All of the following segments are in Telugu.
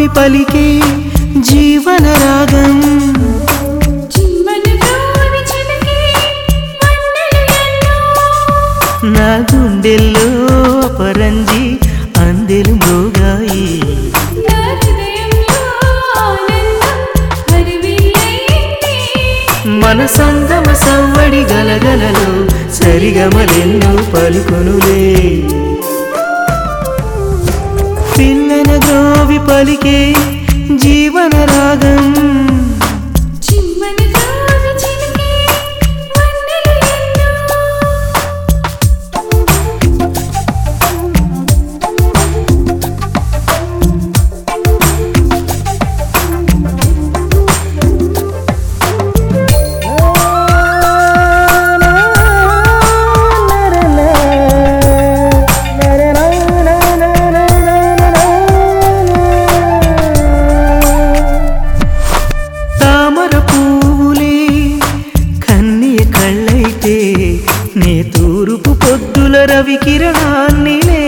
గ్రోవి పలికే జీవన రాగం చిమ్మని గోవి చిలకే వన్నెలు ఎన్నో నా గుండెల్లో పరంజి అందెలు మోగాయి నా హృదయంలో ఆనందం హరివిల్లయింది మన సంగమ సవ్వడి గలగలలో సరిగమలెన్నో పలుకునులే పిల్లన గ్రోవి పలికే జీవన రాగం చిమ్మని గోవి చిలకే వన్నెలు ఎన్నో తామర పువ్వులే కన్నీ కళ్ళైతే నే తూరుపు పొద్దుల రవి కిరణాన్నిలే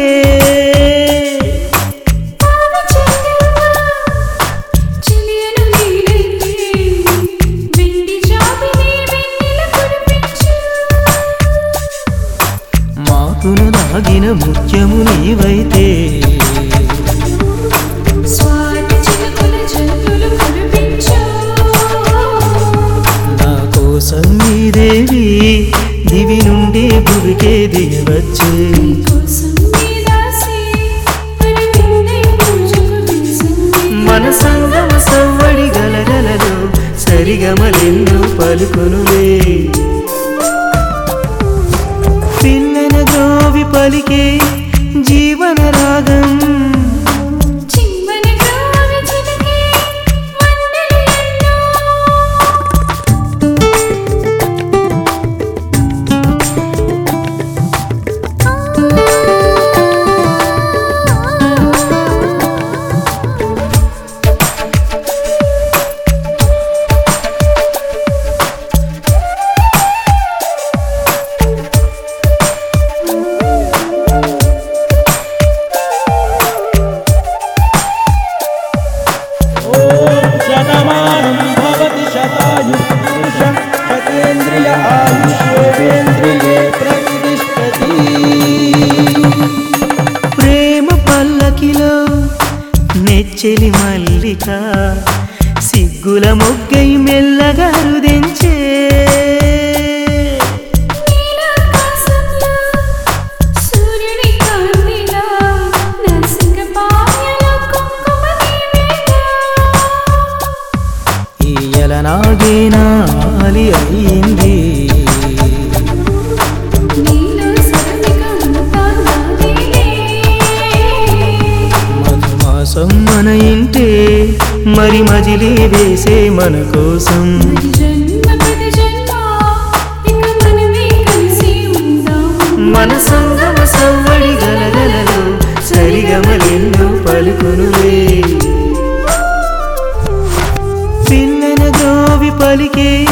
పావి చెంగల్వా చిలియను నీలైతే వెండి జాబిని వెన్నెల కురిపించు మాతును దాగిన ముత్యము నీవైతే స్వాతి చిలుకల జల్లులు కురిపించు నా కోసం ఈ దేవి దివి నుండి భువికే దిగవచ్చే కోసం నీ దాసి మరి విందే పూజకు విరిసింది మన సంగమ సవ్వడి గలగలలో సరిగమలెన్నో పలుకునులే పిల్లన గ్రోవి పలికే జీవన రాగం చిమ్మని గోవి చిలకే వన్నెలు ఎన్నో शतमानं भवति शतायु पुरुषं शतेन्द्रिय आयुष्येवेन्द्रिये प्रतिष्ठति ప్రేమ పల్లకిలో నెచ్చెలి మల్లిక సిగ్గుల మొగ్గై మెల్లగా రుదించే నీలాకాశంలో సూర్యుని కాంతిలో నరసింగ పాయలో కుంకుమ నీవేగా ఈయల నాగేనాలి అయింది నీలో సరళిగా అంతా నాదేలే మధుమాసం మన ఇంటే మరి మజిలీ వేసే మన కోసం ప్రతి జన్మ ప్రతి జన్మ ఇక మనమే కలిసి ఉందాం మన సంగమ సవ్వడి గలగలలో సరిగమలెన్నో పలుకునులే పిల్లన గ్రోవి పలికే